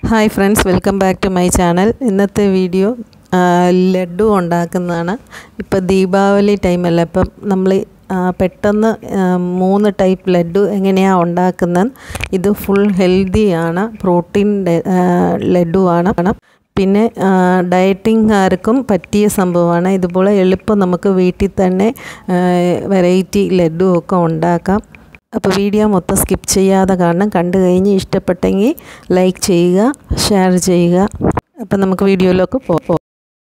hi friends welcome back to my channel ഇന്നത്തെ video ആ, ലഡു ഉണ്ടാക്കുന്നതാണ് ഇപ്പോൾ ദീപാവലി ടൈമല്ല ഇപ്പം നമ്മൾ പെട്ടെന്ന് ആ, മൂന്ന് ടൈപ്പ് ലഡു എങ്ങനെയാണ് ഉണ്ടാക്കുന്നത് ഇത് ഫുൾ ഹെൽത്തിയാണ് പ്രോട്ടീൻ ലഡുവാണ് പിന്നെ ഡയറ്റിംഗുകാർക്കും പറ്റിയ സംഭവമാണ് ഇതുപോലെ എളുപ്പം നമുക്ക് വീട്ടിൽ തന്നെ വെറൈറ്റി ലഡു ഒക്കെ ഉണ്ടാക്കാം അപ്പോൾ വീഡിയോ മൊത്തം സ്കിപ്പ് ചെയ്യാതെ കാണണം കണ്ടു കഴിഞ്ഞ് ഇഷ്ടപ്പെട്ടെങ്കിൽ ലൈക്ക് ചെയ്യുക ഷെയർ ചെയ്യുക അപ്പം നമുക്ക് വീഡിയോയിലേക്ക് പോകാം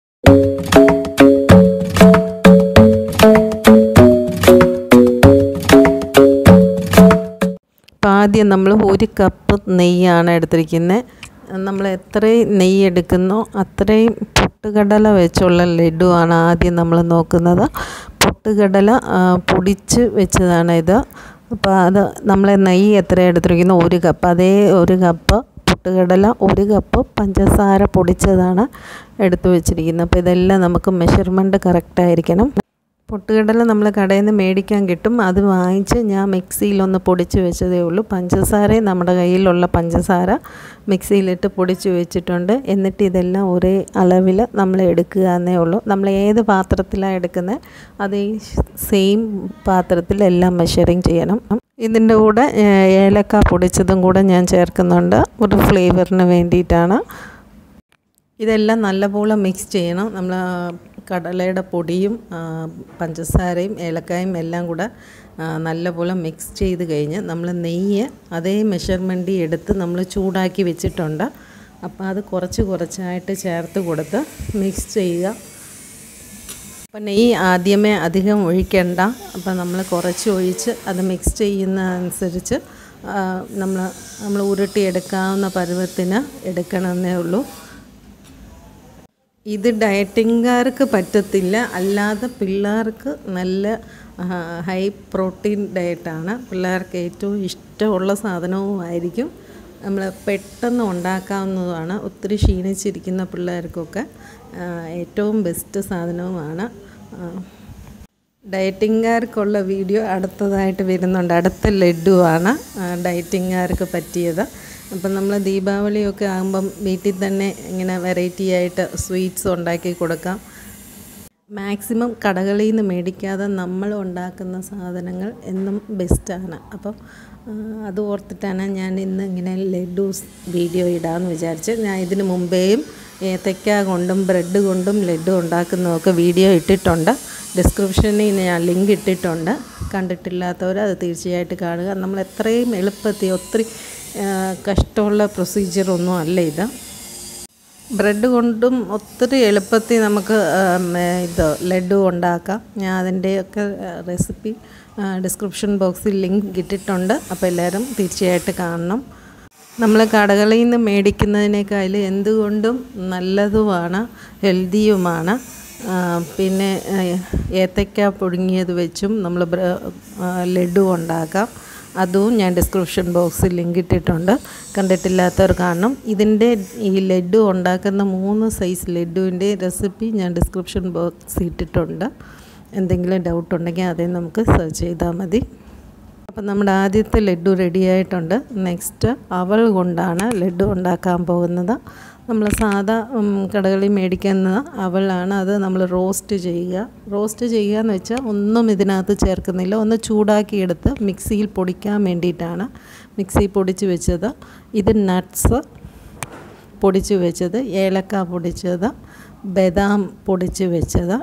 അപ്പം ആദ്യം നമ്മൾ ഒരു കപ്പ് നെയ്യാണ് എടുത്തിരിക്കുന്നത് നമ്മൾ എത്രയും നെയ്യ് എടുക്കുന്നോ അത്രയും പൊട്ടുകടല വെച്ചുള്ള ലഡുവാണ് ആദ്യം നമ്മൾ നോക്കുന്നത് പൊട്ടുകടല ആ, പൊടിച്ച് വെച്ചതാണ് ഇത് അപ്പോൾ അത് നമ്മൾ നെയ്യ് എത്ര എടുത്തിരിക്കുന്നു ഒരു കപ്പ് അതേ ഒരു കപ്പ് പൊട്ടുകടല ഒരു കപ്പ് പഞ്ചസാര പൊടിച്ചതാണ് എടുത്തു വെച്ചിരിക്കുന്നത് അപ്പോൾ ഇതെല്ലാം നമുക്ക് മെഷർമെൻറ്റ് കറക്റ്റായിരിക്കണം പൊട്ടുകടല നമ്മൾ കടയിൽ നിന്ന് മേടിക്കാൻ കിട്ടും അത് വാങ്ങിച്ച് ഞാൻ മിക്സിയിലൊന്ന് പൊടിച്ച് വെച്ചതേ ഉള്ളൂ പഞ്ചസാരയും നമ്മുടെ കയ്യിലുള്ള പഞ്ചസാര മിക്സിയിലിട്ട് പൊടിച്ച് വെച്ചിട്ടുണ്ട് എന്നിട്ട് ഇതെല്ലാം ഒരേ അളവിൽ നമ്മൾ എടുക്കുക എന്നേ ഉള്ളൂ നമ്മൾ ഏത് പാത്രത്തിലാണ് എടുക്കുന്നത് അത് ഈ സെയിം പാത്രത്തിൽ എല്ലാം മെഷറിങ് ചെയ്യണം ഇതിൻ്റെ കൂടെ ഏഹ്, ഏലക്ക പൊടിച്ചതും കൂടെ ഞാൻ ചേർക്കുന്നുണ്ട് ഒരു ഫ്ലേവറിന് വേണ്ടിയിട്ടാണ് ഇതെല്ലാം നല്ലപോലെ മിക്സ് ചെയ്യണം നമ്മൾ ആ, കടലയുടെ പൊടിയും ആ, പഞ്ചസാരയും ഏലക്കായും എല്ലാം കൂടെ ആ, നല്ലപോലെ മിക്സ് ചെയ്ത് കഴിഞ്ഞ് നമ്മൾ നെയ്യ് അതേ മെഷർമെൻറ്റിൽ എടുത്ത് നമ്മൾ ചൂടാക്കി വെച്ചിട്ടുണ്ട് അപ്പോൾ അത് കുറച്ച് കുറച്ചായിട്ട് ചേർത്ത് കൊടുത്ത് മിക്സ് ചെയ്യുക അപ്പം നെയ്യ് ആദ്യമേ അധികം ഒഴിക്കണ്ട അപ്പം നമ്മൾ കുറച്ച് ഒഴിച്ച് അത് മിക്സ് ചെയ്യുന്ന അനുസരിച്ച് നമ്മൾ നമ്മൾ ഉരുട്ടിയെടുക്കാവുന്ന പരുവത്തിന് എടുക്കണമെന്നേ ഉള്ളൂ ഇത് ഡയറ്റിംഗുകാർക്ക് പറ്റത്തില്ല അല്ലാതെ പിള്ളേർക്ക് നല്ല ഹൈ പ്രോട്ടീൻ ഡയറ്റാണ് പിള്ളേർക്ക് ഏറ്റവും ഇഷ്ടമുള്ള സാധനവുമായിരിക്കും നമ്മൾ പെട്ടെന്ന് ഉണ്ടാക്കാവുന്നതുമാണ് ഒത്തിരി ക്ഷീണിച്ചിരിക്കുന്ന പിള്ളേർക്കൊക്കെ ആ, ഏറ്റവും ബെസ്റ്റ് സാധനവുമാണ് ആ, ഡയറ്റിംഗുകാർക്കുള്ള വീഡിയോ അടുത്തതായിട്ട് വരുന്നുണ്ട് അടുത്ത ലഡുവാണ് ഡയറ്റിംഗുകാർക്ക് പറ്റിയത് അപ്പം നമ്മൾ ദീപാവലിയൊക്കെ ആകുമ്പം വീട്ടിൽ തന്നെ ഇങ്ങനെ വെറൈറ്റി ആയിട്ട് സ്വീറ്റ്സ് ഉണ്ടാക്കി കൊടുക്കാം മാക്സിമം കടകളിൽ നിന്ന് മേടിക്കാതെ നമ്മൾ ഉണ്ടാക്കുന്ന സാധനങ്ങൾ എന്നും ബെസ്റ്റാണ് അപ്പം ആ, അത് ഓർത്തിട്ടാണ് ഞാൻ ഇന്ന് ഇങ്ങനെ ലഡൂസ് വീഡിയോ ഇടാമെന്ന് വിചാരിച്ച് ഞാൻ ഇതിന് മുമ്പേയും ഏത്തയ്ക്ക കൊണ്ടും ബ്രെഡ് കൊണ്ടും ലഡു ഉണ്ടാക്കുന്നതൊക്കെ വീഡിയോ ഇട്ടിട്ടുണ്ട് ഡിസ്ക്രിപ്ഷനിൽ ഞാൻ ലിങ്ക് ഇട്ടിട്ടുണ്ട് കണ്ടിട്ടില്ലാത്തവർ അത് തീർച്ചയായിട്ടും കാണുക നമ്മൾ എത്രയും എളുപ്പത്തിൽ ഒത്തിരി ആ, കഷ്ടമുള്ള പ്രൊസീജിയറൊന്നും അല്ല ഇത് ബ്രെഡ് കൊണ്ടും ഒത്തിരി എളുപ്പത്തിൽ നമുക്ക് ആം, ഇത് ലഡു ഉണ്ടാക്കാം ഞാൻ അതിൻ്റെയൊക്കെ റെസിപ്പി ഡിസ്ക്രിപ്ഷൻ ബോക്സിൽ ലിങ്ക് ഇട്ടിട്ടുണ്ട് അപ്പോൾ എല്ലാവരും തീർച്ചയായിട്ടും കാണണം നമ്മൾ കടകളിൽ നിന്ന് മേടിക്കുന്നതിനേക്കാൾ എന്തുകൊണ്ടും നല്ലതുമാണ് ഹെൽത്തിയുമാണ് ആ, പിന്നെ ആ, ഏത്തയ്ക്ക പുഴുങ്ങിയത് വെച്ചും നമ്മൾ ബ്ര- ആ, ലഡു ഉണ്ടാക്കാം അതും ഞാൻ ഡിസ്ക്രിപ്ഷൻ ബോക്സിൽ ലിങ്ക് ഇട്ടിട്ടുണ്ട് കണ്ടിട്ടില്ലാത്തവർ കാണണം ഇതിൻ്റെ ഈ ലഡു ഉണ്ടാക്കുന്ന മൂന്ന് സൈസ് ലഡുവിൻ്റെ റെസിപ്പി ഞാൻ ഡിസ്ക്രിപ്ഷൻ ബോക്സിൽ ഇട്ടിട്ടുണ്ട് എന്തെങ്കിലും ഡൗട്ട് ഉണ്ടെങ്കിൽ അതേ നമുക്ക് സെർച്ച് ചെയ്താൽ മതി അപ്പം നമ്മുടെ ആദ്യത്തെ ലഡു റെഡി ആയിട്ടുണ്ട് നെക്സ്റ്റ് അവൾ കൊണ്ടാണ് ലഡു ഉണ്ടാക്കാൻ പോകുന്നത് നമ്മൾ സാധാ ഉം, കടകളിൽ മേടിക്കുന്ന അവളാണ് അത് നമ്മൾ റോസ്റ്റ് ചെയ്യുക റോസ്റ്റ് ചെയ്യുക എന്ന് വെച്ചാൽ ഒന്നും ഇതിനകത്ത് ചേർക്കുന്നില്ല ഒന്ന് ചൂടാക്കിയെടുത്ത് മിക്സിയിൽ പൊടിക്കാൻ വേണ്ടിയിട്ടാണ് മിക്സിയിൽ പൊടിച്ച് വെച്ചത് ഇത് നട്ട്സ് പൊടിച്ച് വെച്ചത് ഏലക്ക പൊടിച്ചത് ബദാം പൊടിച്ച് വെച്ചത്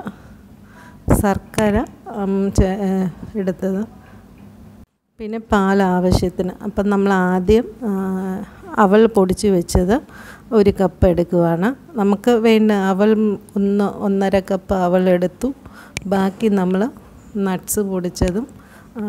ശർക്കര ഉം, ചെ- ഏഹ്, എടുത്തത് പിന്നെ പാൽ ആവശ്യത്തിന് അപ്പം നമ്മൾ ആദ്യം ആ, അവൽ പൊടിച്ച് വെച്ചത് ഒരു കപ്പ് എടുക്കുവാണ് നമുക്ക് വേണ്ട അവൽ ഒന്ന് ഒന്നര കപ്പ് അവൽ എടുത്തു ബാക്കി നമ്മൾ നട്ട്സ് പൊടിച്ചതും ആ,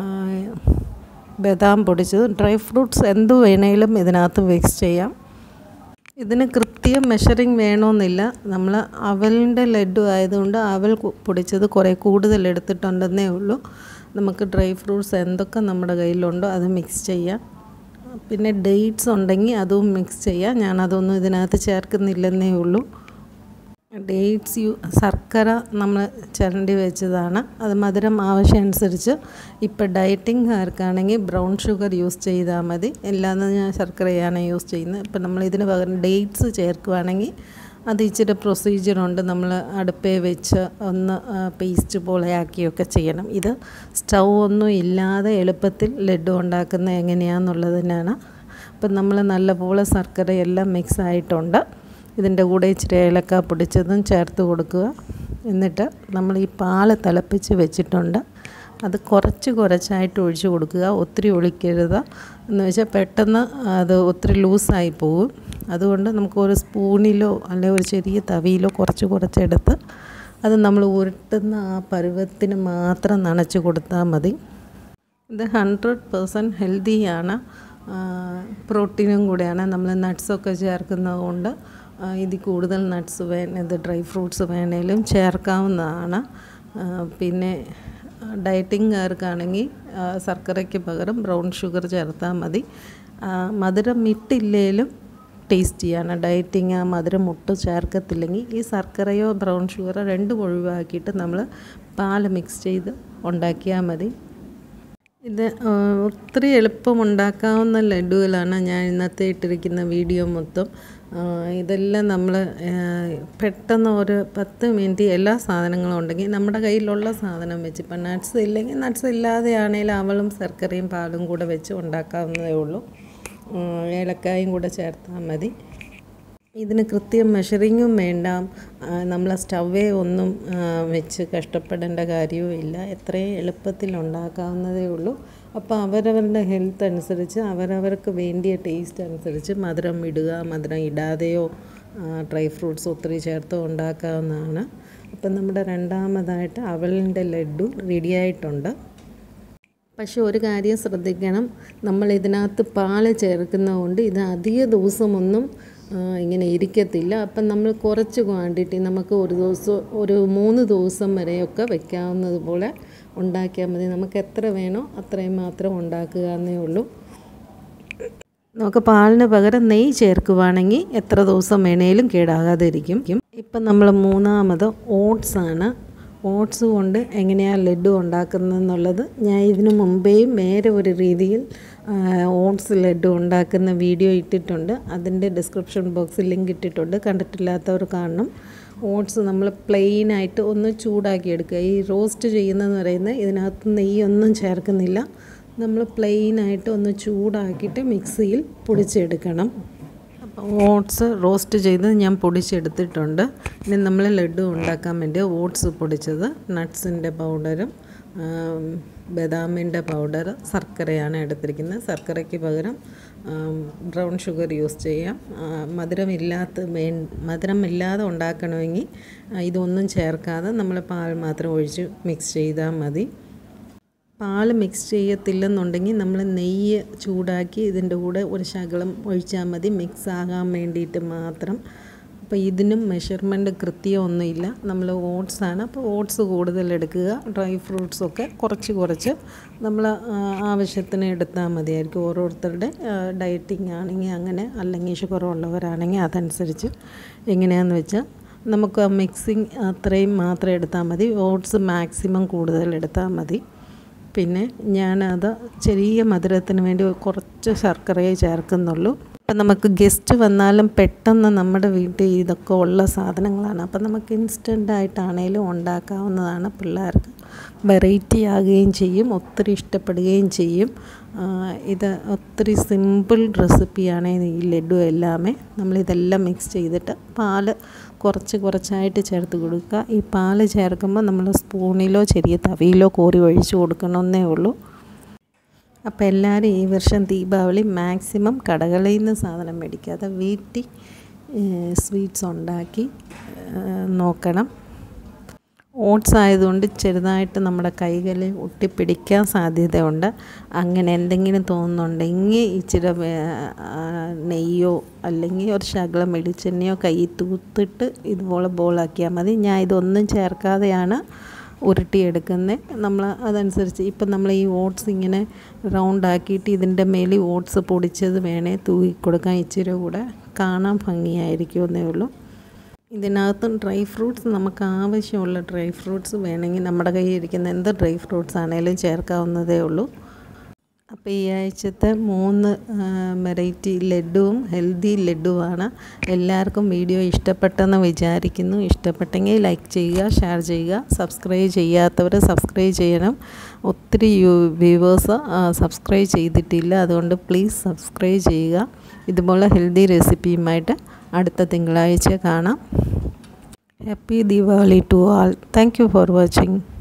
ബദാം പൊടിച്ചതും ഡ്രൈ ഫ്രൂട്ട്സ് എന്ത് വേണേലും ഇതിനകത്ത് മിക്സ് ചെയ്യാം ഇതിന് കൃത്യം മെഷറിങ് വേണമെന്നില്ല നമ്മൾ അവലിൻ്റെ ലഡു ആയതുകൊണ്ട് അവൽ കു- പൊടിച്ചത് കുറേ കൂടുതൽ എടുത്തിട്ടുണ്ടെന്നേ ഉള്ളൂ നമുക്ക് ഡ്രൈ ഫ്രൂട്ട്സ് എന്തൊക്കെ നമ്മുടെ കയ്യിലുണ്ടോ അത് മിക്സ് ചെയ്യാം പിന്നെ ഡേറ്റ്സ് ഉണ്ടെങ്കിൽ അതും മിക്സ് ചെയ്യാം ഞാനതൊന്നും ഇതിനകത്ത് ചേർക്കുന്നില്ലെന്നേ ഉള്ളൂ ഡേറ്റ്സ് യു ശർക്കര നമ്മൾ ചിരണ്ടി വെച്ചതാണ് അത് മധുരം ആവശ്യമനുസരിച്ച് ഇപ്പോൾ ഡയറ്റിംഗുകാർക്കാണെങ്കിൽ ബ്രൗൺ ഷുഗർ യൂസ് ചെയ്താൽ മതി അല്ലാതെ ഞാൻ ശർക്കരയാണ് യൂസ് ചെയ്യുന്നത് ഇപ്പം നമ്മൾ ഇതിന് പകരം ഡേറ്റ്സ് ചേർക്കുകയാണെങ്കിൽ അത് ഇച്ചിരി പ്രൊസീജിയറുണ്ട് നമ്മൾ അടുപ്പേ വെച്ച് ഒന്ന് പേസ്റ്റ് പോലെയാക്കിയൊക്കെ ചെയ്യണം ഇത് സ്റ്റൗ ഒന്നും ഇല്ലാതെ എളുപ്പത്തിൽ ലഡു ഉണ്ടാക്കുന്നത് എങ്ങനെയാണെന്നുള്ളതിനാണ് അപ്പം നമ്മൾ നല്ലപോലെ ശർക്കരയെല്ലാം മിക്സ് ആയിട്ടുണ്ട് ഇതിൻ്റെ കൂടെ ഇച്ചിരി ഏലക്ക പൊടിച്ചതും ചേർത്ത് കൊടുക്കുക എന്നിട്ട് നമ്മൾ ഈ പാല് തിളപ്പിച്ച് വെച്ചിട്ടുണ്ട് അത് കുറച്ച് കുറച്ചായിട്ട് ഒഴിച്ച് കൊടുക്കുക ഒത്തിരി ഒഴിക്കരുത് എന്ന് വെച്ചാൽ പെട്ടെന്ന് അത് ഒത്തിരി ലൂസായി പോകും അതുകൊണ്ട് നമുക്ക് ഒരു സ്പൂണിലോ അല്ലെങ്കിൽ ഒരു ചെറിയ തവിയിലോ കുറച്ച് കുറച്ചെടുത്ത് അത് നമ്മൾ ഉരുട്ടുന്ന ആ പരുവത്തിന് മാത്രം നനച്ച് കൊടുത്താൽ മതി ഇത് ഹൺഡ്രഡ് പേഴ്സൻറ്റ് ഹെൽത്തിയാണ് പ്രോട്ടീനും കൂടെയാണ് നമ്മൾ നട്ട്സൊക്കെ ചേർക്കുന്നത് കൊണ്ട് ഇതിൽ കൂടുതൽ നട്ട്സ് വേ ഇത് ഡ്രൈ ഫ്രൂട്ട്സ് വേണേലും ചേർക്കാവുന്നതാണ് പിന്നെ ഡയറ്റിംഗുകാർക്കാണെങ്കിൽ ശർക്കരയ്ക്ക് പകരം ബ്രൗൺ ഷുഗർ ചേർത്താൽ മതി മധുരം ഇട്ടില്ലേലും ടേസ്റ്റിയാണ് ഡയറ്റിങ് ആ മധുരം ഒട്ടും ചേർക്കത്തില്ലെങ്കിൽ ഈ ശർക്കരയോ ബ്രൗൺ ഷുഗറോ രണ്ടും ഒഴിവാക്കിയിട്ട് നമ്മൾ പാൽ മിക്സ് ചെയ്ത് ഉണ്ടാക്കിയാൽ മതി ഇത് ഒത്തിരി എളുപ്പം ഉണ്ടാക്കാവുന്ന ലഡുകളാണ് ഞാൻ ഇന്നത്തെ ഇട്ടിരിക്കുന്ന വീഡിയോ മൊത്തം ഇതെല്ലാം നമ്മൾ പെട്ടെന്ന് ഒരു പത്ത് മിനിറ്റ് എല്ലാ സാധനങ്ങളും ഉണ്ടെങ്കിൽ നമ്മുടെ കയ്യിലുള്ള സാധനം വെച്ച് ഇപ്പം നട്ട്സ് ഇല്ലെങ്കിൽ നട്ട്സ് ഇല്ലാതെ ആണെങ്കിലും അവളും ശർക്കരയും പാലും കൂടെ വെച്ച് ഉണ്ടാക്കാവുന്നതേ ഉള്ളൂ ഏലക്കായും കൂടെ ചേർത്താൽ മതി ഇതിന് കൃത്യം മെഷറിങ്ങും വേണ്ട നമ്മൾ സ്റ്റവേ ഒന്നും വെച്ച് കഷ്ടപ്പെടേണ്ട കാര്യവും ഇല്ല എത്രയും എളുപ്പത്തിൽ ഉണ്ടാക്കാവുന്നതേ ഉള്ളൂ അപ്പോൾ അവരവരുടെ ഹെൽത്ത് അനുസരിച്ച് അവരവർക്ക് വേണ്ടിയ ടേസ്റ്റ് അനുസരിച്ച് മധുരം ഇടുക മധുരം ഇടാതെയോ ഡ്രൈ ഫ്രൂട്ട്സ് ഒത്തിരി ചേർത്തോ ഉണ്ടാക്കാവുന്നതാണ് അപ്പം നമ്മുടെ രണ്ടാമതായിട്ട് അവലിൻ്റെ ലഡു റെഡിയായിട്ടുണ്ട് പക്ഷേ ഒരു കാര്യം ശ്രദ്ധിക്കണം നമ്മൾ ഇതിനകത്ത് പാല് ചേർക്കുന്നതുകൊണ്ട് ഇത് അധിക ദിവസമൊന്നും ഇങ്ങനെ ഇരിക്കത്തില്ല അപ്പം നമ്മൾ കുറച്ച് ക്വാണ്ടിറ്റി നമുക്ക് ഒരു ദിവസം ഒരു മൂന്ന് ദിവസം വരെയൊക്കെ വെക്കാവുന്നത് പോലെ ഉണ്ടാക്കിയാൽ മതി നമുക്ക് എത്ര വേണോ അത്രയും മാത്രം ഉണ്ടാക്കുക എന്നേ ഉള്ളൂ നമുക്ക് പാലിന് പകരം നെയ്യ് ചേർക്കുവാണെങ്കിൽ എത്ര ദിവസം വേണേലും കേടാകാതെ ഇരിക്കും ഇപ്പം നമ്മൾ മൂന്നാമത് ഓട്സ് ആണ് ഓട്സ് കൊണ്ട് എങ്ങനെയാണ് ലഡു ഉണ്ടാക്കുന്നതെന്നുള്ളത് ഞാൻ ഇതിനു മുമ്പേയും വേറെ ഒരു രീതിയിൽ ഓട്സ് ലഡു ഉണ്ടാക്കുന്ന വീഡിയോ ഇട്ടിട്ടുണ്ട് അതിൻ്റെ ഡിസ്ക്രിപ്ഷൻ ബോക്സിൽ ലിങ്ക് ഇട്ടിട്ടുണ്ട് കണ്ടിട്ടില്ലാത്തവർ കാണണം ഓട്സ് നമ്മൾ പ്ലെയിനായിട്ട് ഒന്ന് ചൂടാക്കി എടുക്കുക ഈ റോസ്റ്റ് ചെയ്യുന്നതെന്ന് പറയുന്നത് ഇതിനകത്ത് നെയ്യൊന്നും ചേർക്കുന്നില്ല നമ്മൾ പ്ലെയിനായിട്ട് ഒന്ന് ചൂടാക്കിയിട്ട് മിക്സിയിൽ പൊടിച്ചെടുക്കണം അപ്പോൾ ഓട്സ് റോസ്റ്റ് ചെയ്ത് ഞാൻ പൊടിച്ചെടുത്തിട്ടുണ്ട് ഇനി നമ്മൾ ലഡു ഉണ്ടാക്കാൻ വേണ്ടി ഓട്സ് പൊടിച്ചത് നട്ട്സിൻ്റെ പൗഡറും ബദാമിൻ്റെ പൗഡർ ശർക്കരയാണ് എടുത്തിരിക്കുന്നത് ശർക്കരയ്ക്ക് പകരം ബ്രൗൺ ഷുഗർ യൂസ് ചെയ്യാം മധുരമില്ലാത്ത വേ മധുരമില്ലാതെ ഉണ്ടാക്കണമെങ്കിൽ ഇതൊന്നും ചേർക്കാതെ നമ്മൾ പാൽ മാത്രം ഒഴിച്ച് മിക്സ് ചെയ്താൽ മതി പാൽ മിക്സ് ചെയ്യത്തില്ലെന്നുണ്ടെങ്കിൽ നമ്മൾ നെയ്യ് ചൂടാക്കി ഇതിൻ്റെ കൂടെ ഒരു ശകലം ഒഴിച്ചാൽ മതി മിക്സ് ആകാൻ വേണ്ടിയിട്ട് മാത്രം അപ്പോൾ ഇതിനും മെഷർമെൻറ്റ് കൃത്യമൊന്നുമില്ല നമ്മൾ ഓട്സ് ആണ് അപ്പോൾ ഓട്സ് കൂടുതൽ എടുക്കുക ഡ്രൈ ഫ്രൂട്ട്സൊക്കെ കുറച്ച് കുറച്ച് നമ്മൾ ആവശ്യത്തിന് എടുത്താൽ മതിയായിരിക്കും ഓരോരുത്തരുടെ ഡയറ്റിംഗ് ആണെങ്കിൽ അങ്ങനെ അല്ലെങ്കിൽ ഷുഗർ ഉള്ളവരാണെങ്കിൽ അതനുസരിച്ച് എങ്ങനെയാണെന്ന് വെച്ചാൽ നമുക്ക് മിക്സിങ് അത്രയും മാത്രം എടുത്താൽ മതി ഓട്സ് മാക്സിമം കൂടുതൽ എടുത്താൽ മതി പിന്നെ ഞാനത് ചെറിയ മധുരത്തിന് വേണ്ടി കുറച്ച് ശർക്കരയെ ചേർക്കുന്നുള്ളൂ അപ്പം നമുക്ക് ഗസ്റ്റ് വന്നാലും പെട്ടെന്ന് നമ്മുടെ വീട്ടിൽ ഇതൊക്കെ ഉള്ള സാധനങ്ങളാണ് അപ്പം നമുക്ക് ഇൻസ്റ്റൻ്റ് ആയിട്ടാണേലും ഉണ്ടാക്കാവുന്നതാണ് പിള്ളേർക്ക് വെറൈറ്റി ആകുകയും ചെയ്യും ഒത്തിരി ഇഷ്ടപ്പെടുകയും ചെയ്യും ഇത് ഒത്തിരി സിമ്പിൾ റെസിപ്പിയാണ് ഈ ലഡു എല്ലാമേ നമ്മളിതെല്ലാം മിക്സ് ചെയ്തിട്ട് പാല് കുറച്ച് കുറച്ചായിട്ട് ചേർത്ത് കൊടുക്കുക ഈ പാല് ചേർക്കുമ്പോൾ നമ്മൾ സ്പൂണിലോ ചെറിയ തവിയിലോ കോരി ഒഴിച്ച് കൊടുക്കണമെന്നേ ഉള്ളൂ അപ്പോൾ എല്ലാവരും ഈ വർഷം ദീപാവലി മാക്സിമം കടകളിൽ നിന്ന് സാധനം മേടിക്കാതെ വീട്ടിൽ സ്വീറ്റ്സ് ഉണ്ടാക്കി നോക്കണം ഓട്സ് ആയതുകൊണ്ട് ചെറുതായിട്ട് നമ്മുടെ കൈകളിൽ ഒട്ടിപ്പിടിക്കാൻ സാധ്യതയുണ്ട് അങ്ങനെ എന്തെങ്കിലും തോന്നുന്നുണ്ടെങ്കിൽ ഇച്ചിരി നെയ്യോ അല്ലെങ്കിൽ ഒരു ശകലം വെളിച്ചെണ്ണയോ കൈ തൂത്തിട്ട് ഇതുപോലെ ബോളാക്കിയാൽ മതി ഞാൻ ഇതൊന്നും ചേർക്കാതെയാണ് ഉരുട്ടിയെടുക്കുന്നത് നമ്മൾ അതനുസരിച്ച് ഇപ്പം നമ്മൾ ഈ ഓട്സ് ഇങ്ങനെ റൗണ്ട് ആക്കിയിട്ട് ഇതിൻ്റെ മേലിൽ ഓട്സ് പൊടിച്ചത് വേണേൽ തൂക്കി കൊടുക്കാൻ ഇച്ചിരി കൂടെ കാണാൻ ഭംഗിയായിരിക്കും എന്നേ ഉള്ളൂ ഇതിനകത്ത് ഡ്രൈ ഫ്രൂട്ട്സ് നമുക്ക് ആവശ്യമുള്ള ഡ്രൈ ഫ്രൂട്ട്സ് വേണമെങ്കിൽ നമ്മുടെ കയ്യിൽ ഇരിക്കുന്ന എന്ത് ഡ്രൈ ഫ്രൂട്ട്സ് ആണെങ്കിലും ചേർക്കാവുന്നതേ ഉള്ളൂ അപ്പോൾ ഈ ആഴ്ചത്തെ മൂന്ന് വെറൈറ്റി ലഡുവും ഹെൽത്തി ലഡുവാണ് എല്ലാവർക്കും വീഡിയോ ഇഷ്ടപ്പെട്ടെന്ന് വിചാരിക്കുന്നു ഇഷ്ടപ്പെട്ടെങ്കിൽ ലൈക്ക് ചെയ്യുക ഷെയർ ചെയ്യുക സബ്സ്ക്രൈബ് ചെയ്യാത്തവർ സബ്സ്ക്രൈബ് ചെയ്യണം ഒത്തിരി വ്യൂവേഴ്സ് സബ്സ്ക്രൈബ് ചെയ്തിട്ടില്ല അതുകൊണ്ട് പ്ലീസ് സബ്സ്ക്രൈബ് ചെയ്യുക ഇതുപോലെ ഹെൽത്തി റെസിപ്പിയുമായിട്ട് അടുത്ത തിങ്കളാഴ്ച കാണാം happy Deepavali to all thank you for watching